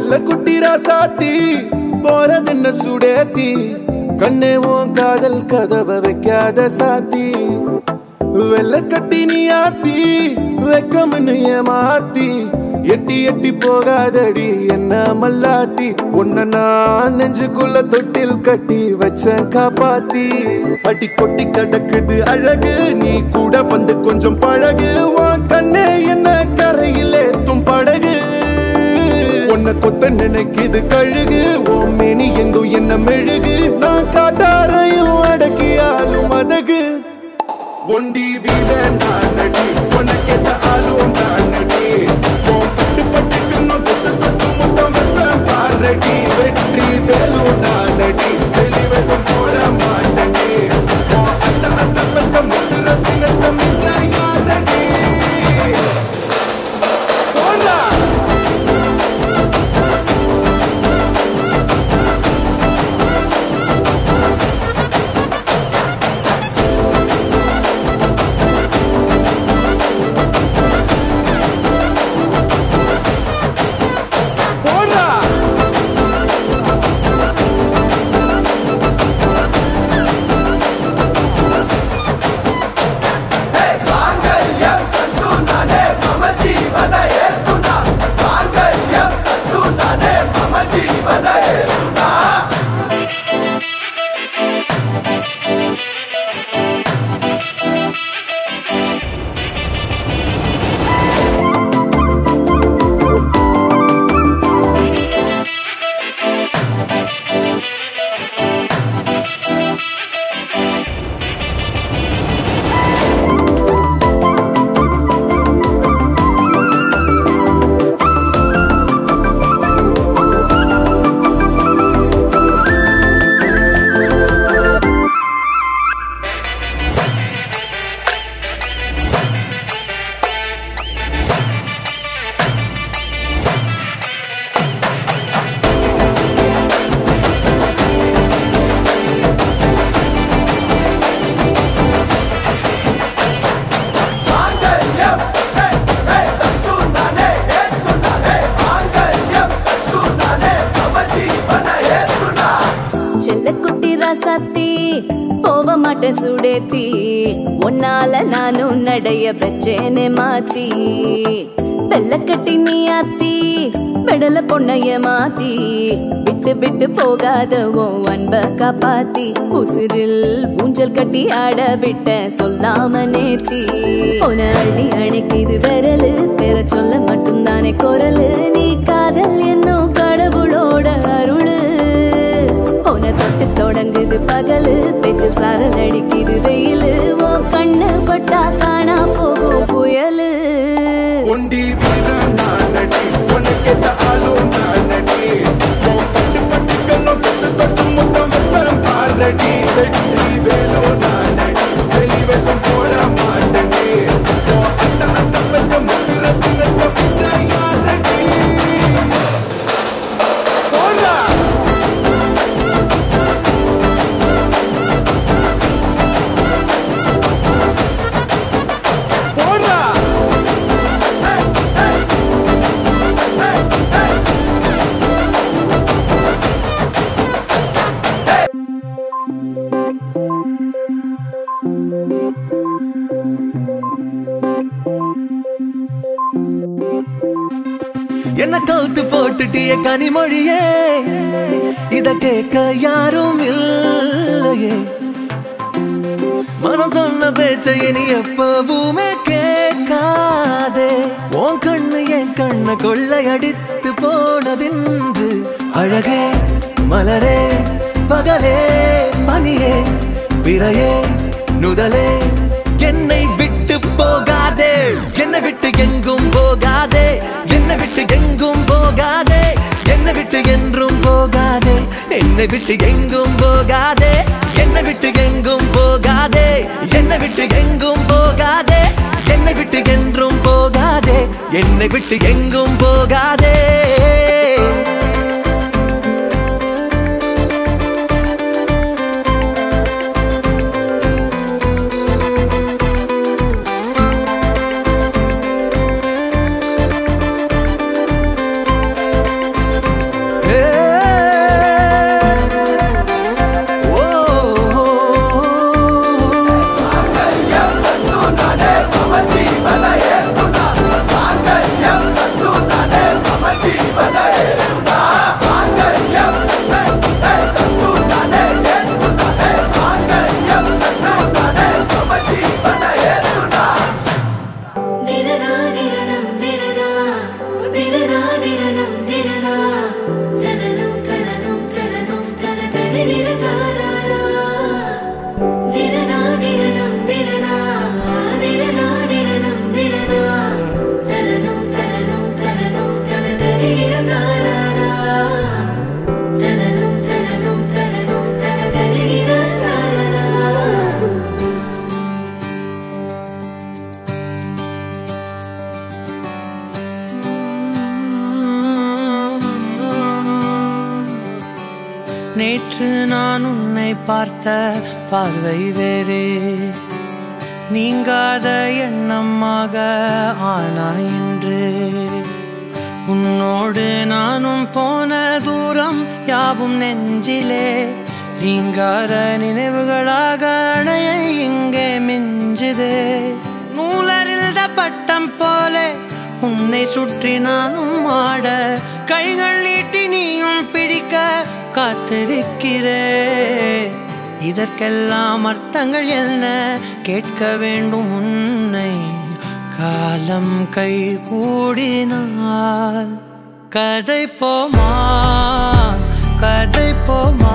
வெள்ள குட்டி ராசாத்தி போறதென்ன சுடேத்தி கண்ணே உன் காதல் கதவை வைக்காத சாத்தி வெள்ள கட்டி நீ ஆத்தி வெக்கம்னு ஏமாத்தி எட்டி எட்டி போகாதடி என்ன மல்லாட்டி உன்னை நான் நெஞ்சுக்குள்ள தொட்டில் கட்டி வச்சேன் காப்பாத்தி அடி கொட்டி கிடக்குது அழகு நீ கூட வந்து கொஞ்சம் பழகு உன் கண்ணே என்ன கரையில் ஏத்தும் படகு உன்னை கொத்த நினைக்குது கழுகு ஓ மேனி எங்கும் என்ன மெழுகு நான் காட்டாரையும் அடக்கியாலும் அதகு ஒண்டி வீட நானடி உனக்கேத்த ஆளும் நானடி உன் பட்டு பட்டுக்குன்னு தொட்டு தொட்டு முத்தம் வைப்பேன் பாரடி வெற்றி வேலும் நானடி வெளிவசம் போட மாட்டடி உன் அந்த அந்த பட்ட முத்துர தினத்த மிச்ச யாரடி போடா போடா செல்லக்குட்டி ராசாத்தி போக மாட்டேன் சுடேத்தி உன்னால நானும் நடைய பெற்றேனே மாத்தி வெள்ளக்கட்டி நீ ஆத்தி பெடல பொண்ணைய மாத்தி விட்டு விட்டு போகாத உன் அன்ப காப்பாத்தி உசிரில் ஊஞ்சல் கட்டி ஆட விட்ட சொல்லாம நேத்தி உன அள்ளி அணைக்குது விரலு பெற சொல்ல மட்டும்தானே குரலு நீ காதல் என்னும் கடவுளோட அருளு உன தொட்டு தொடங்குது பகலு பேச்சில் சாரல் அடிக்குது வெயிலு ஓ கண்ணு பட்டா காணா போகும் புயலு ஒண்டி வீர நானடி உனக்கேத்த ஆளும் நானடி உன் பட்டு பட்டுக்கெல்லாம் தொட்டு தொட்டு முத்தம் வைப்பேன் பாரடி வெற்றி வேலோ நானடி வெளிவசம் போட மாட்டடி உன் அந்த அந்த பட்ட முத்திர தினத்த மிச்ச யாரடி போடா போடா என்ன கவுத்து போட்டுட்டிய கனிமொழியே இத கேட்க யாரும் இல்லையே மனம் சொன்ன பேச்ச இனி எப்பவுமே கேட்காதே உன் கண்ணு என் கண்ண கொள்ளையடித்து போனதென்று அழகே மலரே பகலே பனியே பிறையே நுதலே என்னை விட்டு போகாதே என்னை விட்டு எங்கும் போகாதே என்னை விட்டு எங்கும் போகாதே என்னை விட்டு என்றும் போகாதே என்னை விட்டு எங்கும் போகாதே என்னை விட்டு எங்கும் போகாதே என்னை விட்டு எங்கும் போகாதே என்னை விட்டு என்றும் போகாதே என்னை விட்டு எங்கும் போகாதே நேற்று நான் உன்னை பார்த்த பார்வை வேறே நீங்காத எண்ணமாக ஆனா இன்று உன்னோடு நானும் போன தூரம் யாவும் நெஞ்சிலே நீங்காத நினைவுகளாக அணைய இங்கே மிஞ்சுதே நூலறிந்த பட்டம் போலே உன்னை சுற்றி நானும் ஆட கைகள் நீட்டி நீயும் பிடிக்க காத்திருக்கிறே இதற்கெல்லாம் அர்த்தங்கள் என்ன கேட்க வேண்டும் உன்னை காலம் கை கூடினால் கதை போமா கதை போமா